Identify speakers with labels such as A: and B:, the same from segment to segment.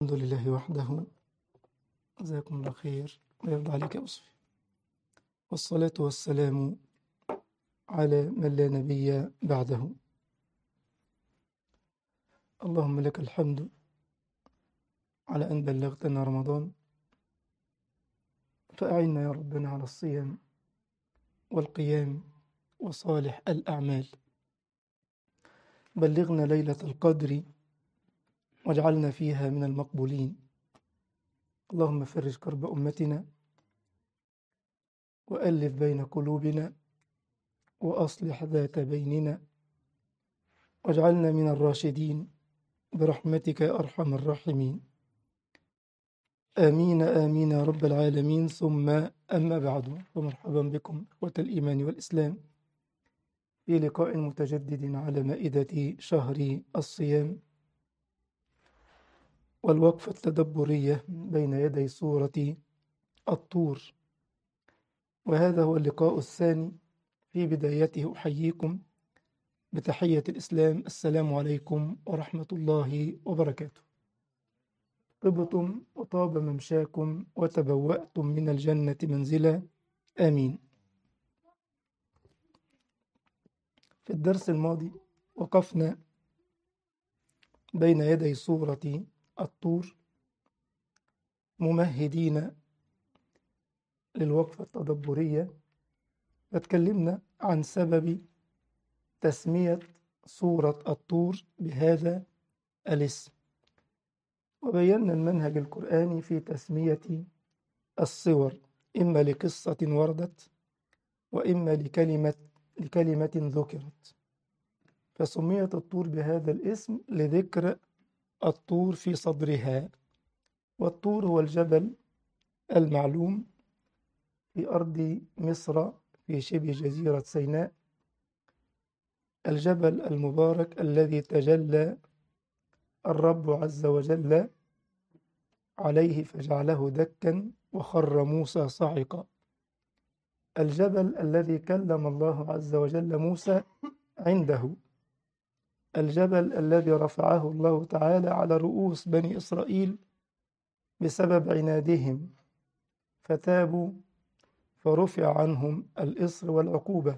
A: الحمد لله وحده جزاكم الله خير ويرضى عليك يا أصفي والصلاة والسلام على من لا نبي بعده اللهم لك الحمد على أن بلغتنا رمضان فأعنا يا ربنا على الصيام والقيام وصالح الأعمال بلغنا ليلة القدر واجعلنا فيها من المقبولين اللهم فرج كرب أمتنا وألف بين قلوبنا وأصلح ذات بيننا واجعلنا من الراشدين برحمتك يا أرحم الراحمين آمين آمين يا رب العالمين ثم أما بعد فمرحبا بكم إخوة الإيمان والإسلام في لقاء متجدد على مائدة شهر الصيام والوقفة التدبرية بين يدي سورة الطور وهذا هو اللقاء الثاني في بدايته أحييكم بتحية الإسلام السلام عليكم ورحمة الله وبركاته طبتم وطاب ممشاكم وتبوأتم من الجنة منزلا آمين في الدرس الماضي وقفنا بين يدي سورة الطور ممهدين للوقفة التدبرية فتكلمنا عن سبب تسمية سورة الطور بهذا الاسم وبينا المنهج القرآني في تسمية الصور إما لقصة وردت وإما لكلمة لكلمة ذكرت فسميت الطور بهذا الاسم لذكر الطور في صدرها والطور هو الجبل المعلوم في أرض مصر في شبه جزيرة سيناء الجبل المبارك الذي تجلى الرب عز وجل عليه فجعله دكا وخر موسى صعقا الجبل الذي كلم الله عز وجل موسى عنده الجبل الذي رفعه الله تعالى على رؤوس بني إسرائيل بسبب عنادهم فتابوا فرفع عنهم الإصر والعقوبة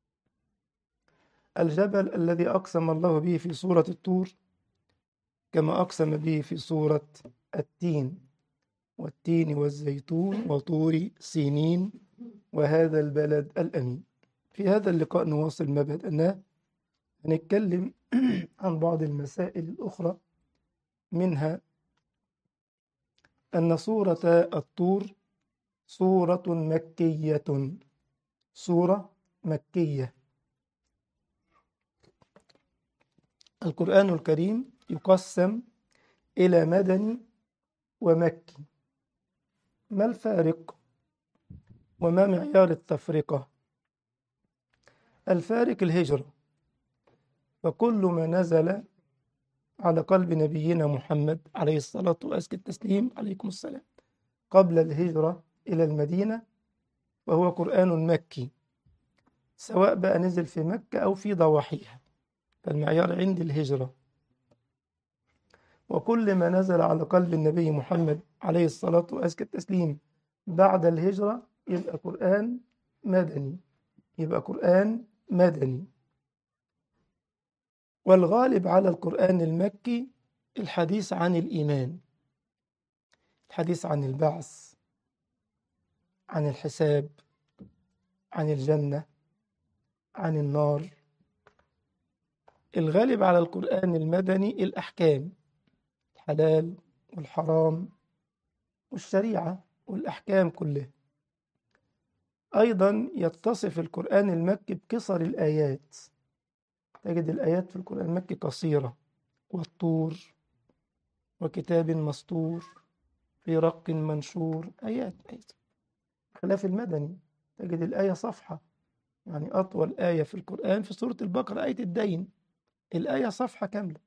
A: الجبل الذي أقسم الله به في سورة الطور كما أقسم به في سورة التين والتين والزيتون وطور سينين وهذا البلد الأمين في هذا اللقاء نواصل ما بدأناه هنتكلم عن بعض المسائل الأخرى منها أن سورة الطور سورة مكية سورة مكية القرآن الكريم يقسم إلى مدني ومكي ما الفارق وما معيار التفرقة الفارق الهجرة فكل ما نزل على قلب نبينا محمد عليه الصلاة وأزكى التسليم عليكم السلام قبل الهجرة إلى المدينة وهو قرآن مكي سواء بقى نزل في مكة أو في ضواحيها فالمعيار عندي الهجرة وكل ما نزل على قلب النبي محمد عليه الصلاة وأزكى التسليم بعد الهجرة يبقى قرآن مدني يبقى قرآن مدني والغالب على القرآن المكي الحديث عن الإيمان الحديث عن البعث عن الحساب عن الجنة عن النار الغالب على القرآن المدني الأحكام الحلال والحرام والشريعة والأحكام كلها أيضا يتصف القرآن المكي بقصر الآيات تجد الآيات في القرآن المكي قصيرة والطور وكتاب مسطور في رق منشور آيات آيات خلاف المدني تجد الآية صفحة يعني أطول آية في القرآن في سورة البقرة آية الدين الآية صفحة كاملة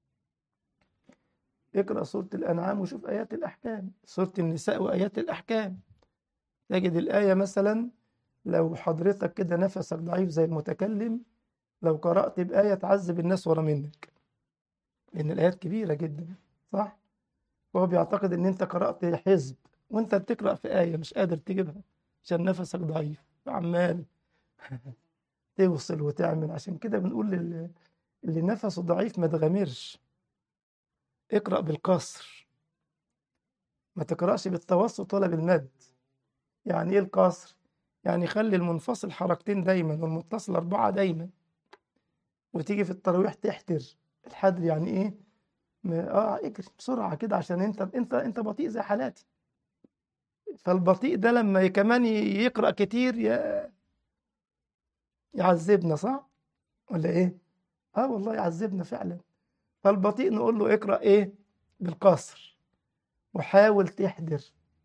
A: اقرأ سورة الأنعام وشوف آيات الأحكام سورة النساء وآيات الأحكام تجد الآية مثلا لو حضرتك كده نفسك ضعيف زي المتكلم لو قرأت بآية تعذب الناس ورا منك لأن الآيات كبيرة جدا صح؟ وهو بيعتقد ان انت قرأت حزب وانت بتقرأ في آية مش قادر تجيبها عشان نفسك ضعيف عمال توصل وتعمل عشان كده بنقول للي اللي نفسه ضعيف ما تغامرش اقرأ بالقصر ما تقرأش بالتوسط ولا بالمد يعني ايه القصر يعني خلي المنفصل حركتين دايما والمتصل أربعة دايما وتيجي في التراويح تحتر الحدر يعني ايه ما- اه اجري بسرعة كده عشان انت انت انت بطيء زي حالاتي فالبطيء ده لما كمان ي- يقرأ كتير ي- يعذبنا صح ولا ايه اه والله يعذبنا فعلا فالبطيء نقول له اقرأ ايه بالقصر وحاول تحضر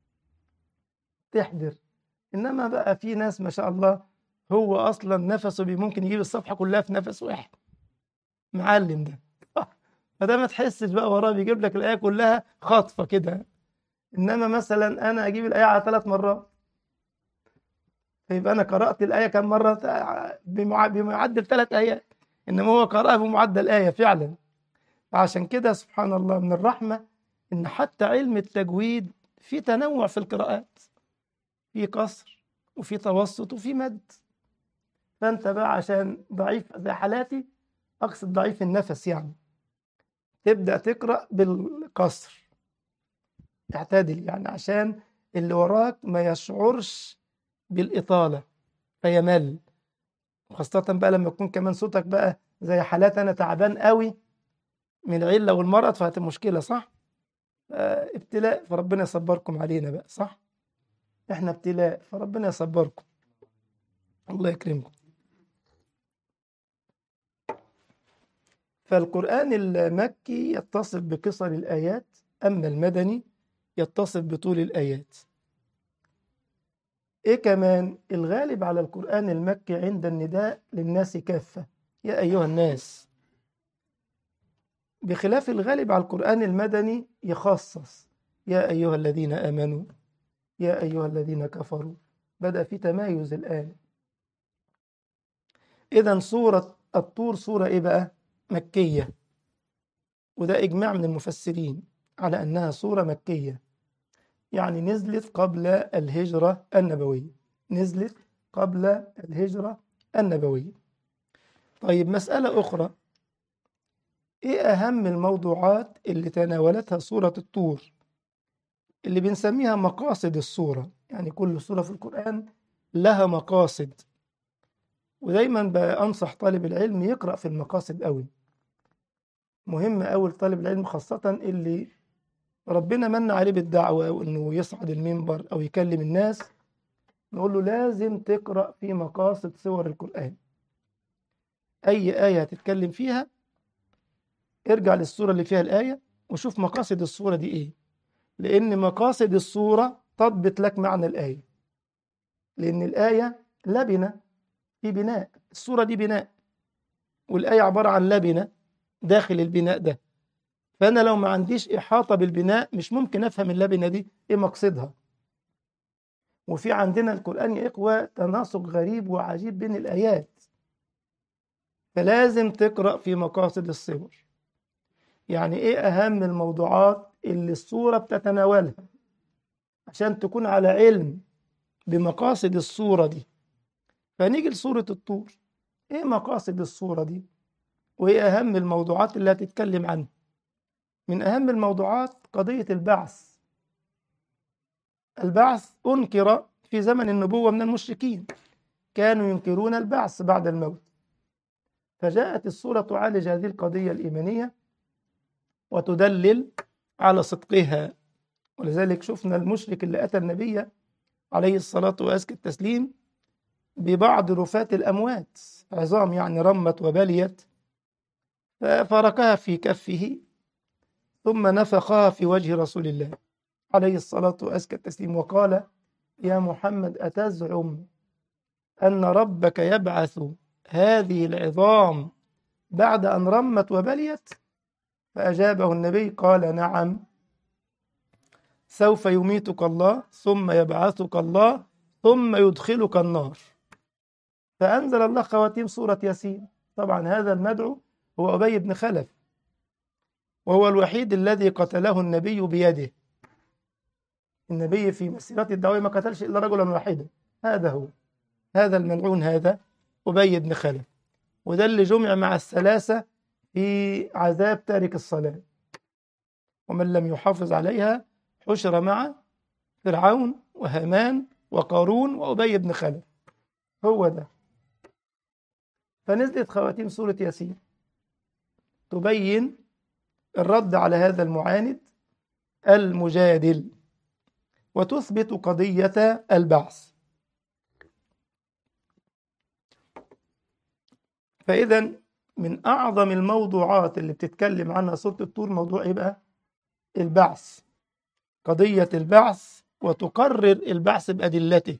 A: تحضر انما بقى في ناس ما شاء الله هو اصلا نفسه بي- ممكن يجيب الصفحة كلها في نفس واحد معلم ده فده ما تحسش بقى وراه بيجيب لك الآية كلها خاطفة كده انما مثلا انا اجيب الآية على ثلاث مرات فيبقى انا قرأت الآية كم مرة تع- بمع- بمعدل ثلاث آيات انما هو قرأها بمعدل آية فعلا عشان كده سبحان الله من الرحمة ان حتى علم التجويد في تنوع في القراءات في قصر وفي توسط وفي مد فانت بقى عشان ضعيف زي حالاتي اقصد ضعيف النفس يعني تبدأ تقرأ بالقصر اعتدل يعني عشان اللي وراك ما يشعرش بالإطالة فيمل خاصة بقى لما يكون كمان صوتك بقى زي حالات أنا تعبان قوي من العلة والمرض فهتبقى مشكلة صح؟ آه، ابتلاء فربنا يصبركم علينا بقى صح؟ احنا ابتلاء فربنا يصبركم الله يكرمكم فالقرآن المكي يتصف بقصر الآيات أما المدني يتصف بطول الآيات إيه كمان الغالب على القرآن المكي عند النداء للناس كافة يا أيها الناس بخلاف الغالب على القرآن المدني يخصص يا أيها الذين آمنوا يا أيها الذين كفروا بدأ في تمايز الآن إذا سورة الطور سورة إيه بقى؟ مكية وده إجماع من المفسرين على أنها سورة مكية يعني نزلت قبل الهجرة النبوية نزلت قبل الهجرة النبوية طيب مسألة أخرى إيه أهم الموضوعات اللي تناولتها سورة الطور اللي بنسميها مقاصد السورة يعني كل سورة في القرآن لها مقاصد ودايما بأنصح طالب العلم يقرأ في المقاصد قوي مهم أوي لطالب العلم خاصة اللي ربنا من عليه بالدعوة أو إنه يصعد المنبر أو يكلم الناس نقول له لازم تقرأ في مقاصد سور القرآن أي آية هتتكلم فيها ارجع للسورة اللي فيها الآية وشوف مقاصد السورة دي إيه لأن مقاصد السورة تضبط لك معنى الآية لأن الآية لبنة في بناء السورة دي بناء والآية عبارة عن لبنة داخل البناء ده فأنا لو ما عنديش إحاطة بالبناء مش ممكن أفهم اللبنة دي إيه مقصدها وفي عندنا القرآن يا إخوة تناسق غريب وعجيب بين الآيات فلازم تقرأ في مقاصد الصور يعني إيه أهم الموضوعات اللي الصورة بتتناولها عشان تكون على علم بمقاصد الصورة دي فنيجي لسورة الطور إيه مقاصد الصورة دي وإيه أهم الموضوعات اللي هتتكلم عنها من أهم الموضوعات قضية البعث البعث أنكر في زمن النبوة من المشركين كانوا ينكرون البعث بعد الموت فجاءت السورة تعالج هذه القضية الإيمانية وتدلل على صدقها ولذلك شفنا المشرك اللي أتى النبي عليه الصلاة وأزكى التسليم ببعض رفات الأموات عظام يعني رمت وبليت ففركها في كفه ثم نفخها في وجه رسول الله عليه الصلاة وأزكى التسليم وقال يا محمد أتزعم أن ربك يبعث هذه العظام بعد أن رمت وبليت فأجابه النبي قال نعم سوف يميتك الله ثم يبعثك الله ثم يدخلك النار فأنزل الله خواتيم سورة ياسين طبعا هذا المدعو هو أبي بن خلف وهو الوحيد الذي قتله النبي بيده النبي في مسيرته الدعوية ما قتلش إلا رجلا واحدا هذا هو هذا الملعون هذا أبي بن خلف وده اللي جمع مع الثلاثة في عذاب تارك الصلاة ومن لم يحافظ عليها حشر مع فرعون وهامان وقارون وأبي بن خلف هو ده فنزلت خواتيم سورة ياسين تبين الرد على هذا المعاند المجادل وتثبت قضية البعث فإذا من أعظم الموضوعات اللي بتتكلم عنها سورة الطور موضوع إيه بقى؟ البعث قضية البعث وتقرر البعث بأدلته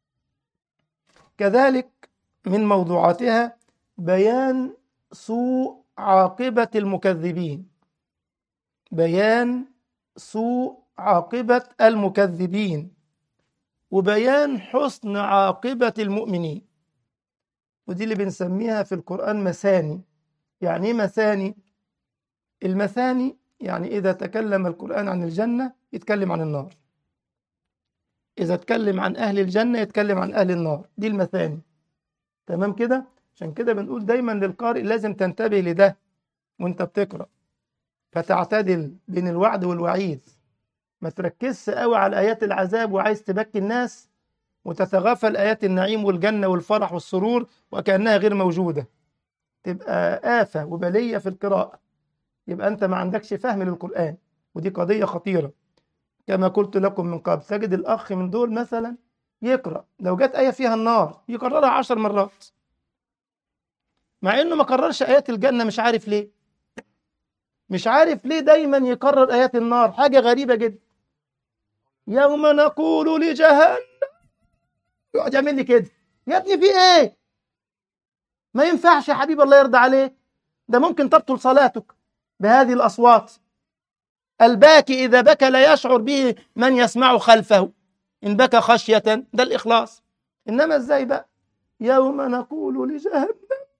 A: كذلك من موضوعاتها بيان سوء عاقبة المكذبين بيان سوء عاقبة المكذبين وبيان حسن عاقبة المؤمنين ودي اللي بنسميها في القرآن مثاني يعني ايه مثاني المثاني يعني إذا تكلم القرآن عن الجنة يتكلم عن النار إذا اتكلم عن أهل الجنة يتكلم عن أهل النار دي المثاني تمام كده عشان كده بنقول دايما للقارئ لازم تنتبه لده وانت بتقرأ فتعتدل بين الوعد والوعيد ما تركزش قوي على آيات العذاب وعايز تبكي الناس وتتغافل آيات النعيم والجنة والفرح والسرور وكأنها غير موجودة تبقى آفة وبلية في القراءة يبقى أنت ما عندكش فهم للقرآن ودي قضية خطيرة كما قلت لكم من قبل تجد الأخ من دول مثلا يقرأ لو جت آية فيها النار يكررها عشر مرات مع إنه ما كررش آيات الجنة مش عارف ليه مش عارف ليه دايما يكرر آيات النار حاجة غريبة جدا يوم نقول لجهنم يقعد يعمل لي كده يا ابني في ايه ما ينفعش يا حبيبي الله يرضى عليك ده ممكن تبطل صلاتك بهذه الأصوات الباكي إذا بكى لا يشعر به من يسمع خلفه إن بكى خشية ده الإخلاص إنما إزاي بقى يوم نقول لجهنم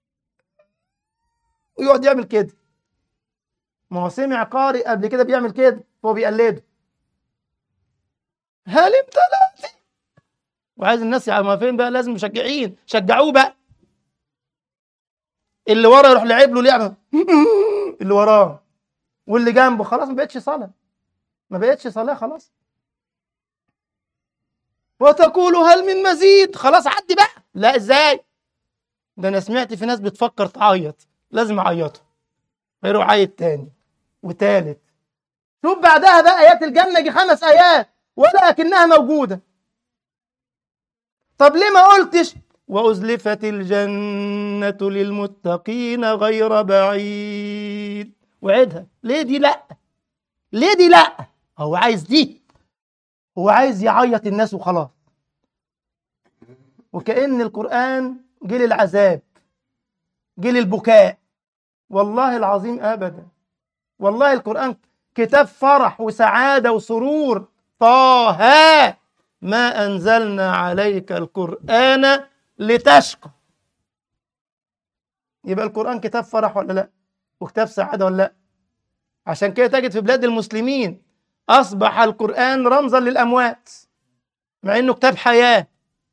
A: ويقعد يعمل كده ما هو سمع قارئ قبل كده بيعمل كده فهو بيقلده هل امتلأت وعايز الناس يعرفوا فين بقى لازم مشجعين شجعوه بقى اللي ورا يروح لعب له لعبه اللي وراه واللي جنبه خلاص ما بقتش صلاه ما بقتش صلاه خلاص وتقول هل من مزيد خلاص عدي بقى لا ازاي ده انا سمعت في ناس بتفكر تعيط لازم اعيطه غيره عيط تاني وتالت شوف بعدها بقى ايات الجنه دي خمس ايات ولكنها موجوده طب ليه ما قلتش وأزلفت الجنة للمتقين غير بعيد وعدها ليه دي لا ليه دي لا هو عايز دي هو عايز يعيط الناس وخلاص وكأن القرآن جه للعذاب جه للبكاء والله العظيم أبدا والله القرآن كتاب فرح وسعادة وسرور طه ما أنزلنا عليك القرآن لتشقى يبقى القرآن كتاب فرح ولا لا وكتاب سعادة ولا لا عشان كده تجد في بلاد المسلمين أصبح القرآن رمزا للأموات مع إنه كتاب حياة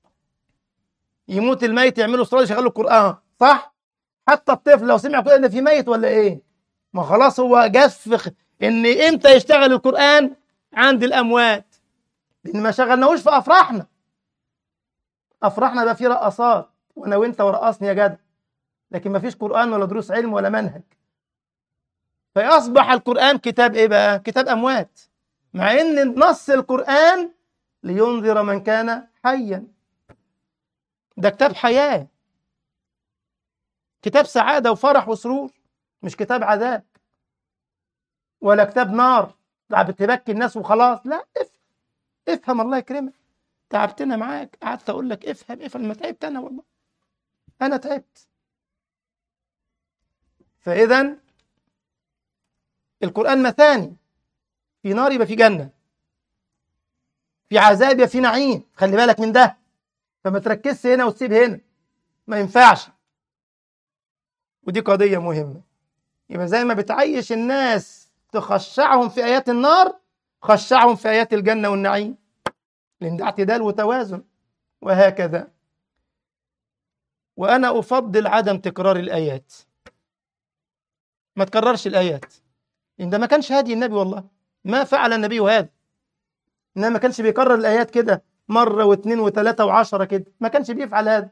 A: يموت الميت يعملوا صلاة يشغلوا القرآن صح حتى الطفل لو سمع كده إن في ميت ولا إيه ما خلاص هو جف إن إمتى يشتغل القرآن عند الأموات لان ما شغلناهوش في افراحنا افراحنا بقى فيه رقصات وانا وانت ورقصني يا جدع لكن ما فيش قران ولا دروس علم ولا منهج فاصبح القران كتاب ايه بقى كتاب اموات مع ان نص القران لينذر من كان حيا ده كتاب حياه كتاب سعاده وفرح وسرور مش كتاب عذاب ولا كتاب نار بتبكي الناس وخلاص لا افهم افهم الله يكرمك تعبتنا معاك قعدت اقول لك افهم افهم ما تعبت انا والله انا تعبت فاذا القران مثاني في نار يبقى في جنه في عذاب يبقى في نعيم خلي بالك من ده فما تركزش هنا وتسيب هنا ما ينفعش ودي قضيه مهمه يبقى زي ما بتعيش الناس تخشعهم في آيات النار خشعهم في آيات الجنة والنعيم لأن ده اعتدال وتوازن وهكذا وأنا أفضل عدم تكرار الآيات ما تكررش الآيات لأن ده ما كانش هادي النبي والله ما فعل النبي هذا إنما ما كانش بيكرر الآيات كده مرة واثنين وثلاثة وعشرة كده ما كانش بيفعل هذا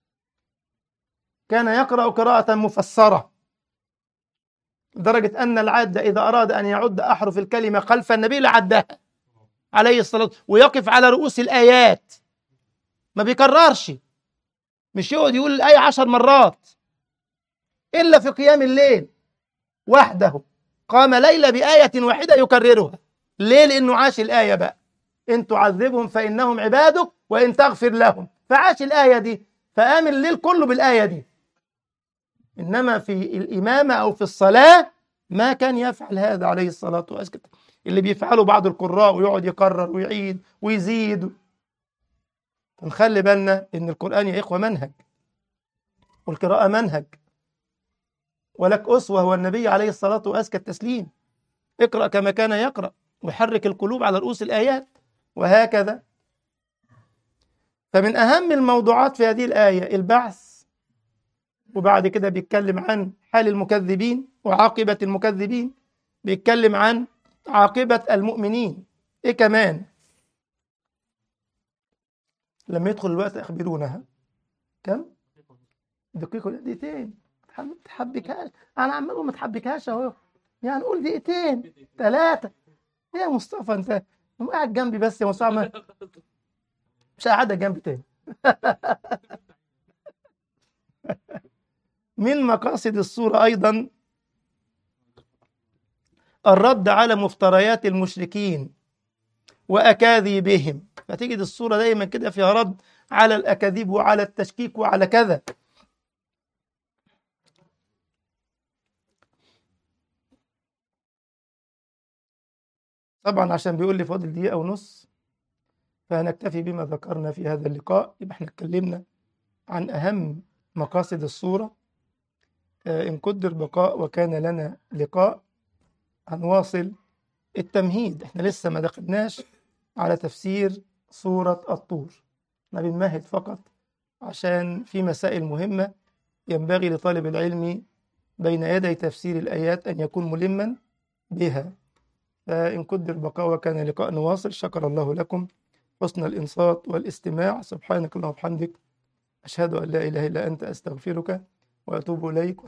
A: كان يقرأ قراءة مفسرة لدرجة أن العاد إذا أراد أن يعد أحرف الكلمة خلف النبي لعدها عليه الصلاة والسلام ويقف على رؤوس الآيات ما بيكررش مش يقعد يقول الآية عشر مرات إلا في قيام الليل وحده قام ليلة بآية واحدة يكررها ليه لأنه عاش الآية بقى إن تعذبهم فإنهم عبادك وإن تغفر لهم فعاش الآية دي فقام الليل كله بالآية دي إنما في الإمامة أو في الصلاة ما كان يفعل هذا عليه الصلاة والسلام اللي بيفعله بعض القراء ويقعد يكرر ويعيد ويزيد نخلي بالنا إن القرآن يا إخوة منهج والقراءة منهج ولك أسوة هو النبي عليه الصلاة وأزكى التسليم اقرأ كما كان يقرأ وحرك القلوب على رؤوس الآيات وهكذا فمن أهم الموضوعات في هذه الآية البعث وبعد كده بيتكلم عن حال المكذبين وعاقبة المكذبين بيتكلم عن عاقبة المؤمنين إيه كمان لما يدخل الوقت أخبرونا كم دقيقة دقيقتين ما تحبكهاش أنا عمال ما تحبكهاش أهو يعني قول دقيقتين ثلاثة يا مصطفى أنت قاعد جنبي بس يا مصطفى مش قاعدة جنبي تاني من مقاصد الصورة أيضا الرد على مفتريات المشركين وأكاذيبهم فتجد الصورة دايما كده فيها رد على الأكاذيب وعلى التشكيك وعلى كذا طبعا عشان بيقول لي فاضل دقيقة ونص فهنكتفي بما ذكرنا في هذا اللقاء يبقى احنا اتكلمنا عن أهم مقاصد الصورة إن قدر بقاء وكان لنا لقاء هنواصل التمهيد احنا لسه ما دخلناش على تفسير سورة الطور احنا بنمهد فقط عشان في مسائل مهمة ينبغي لطالب العلم بين يدي تفسير الآيات أن يكون ملما بها فإن قدر بقاء وكان لقاء نواصل شكر الله لكم حسن الإنصات والاستماع سبحانك اللهم وبحمدك أشهد أن لا إله إلا أنت أستغفرك وأتوب إليك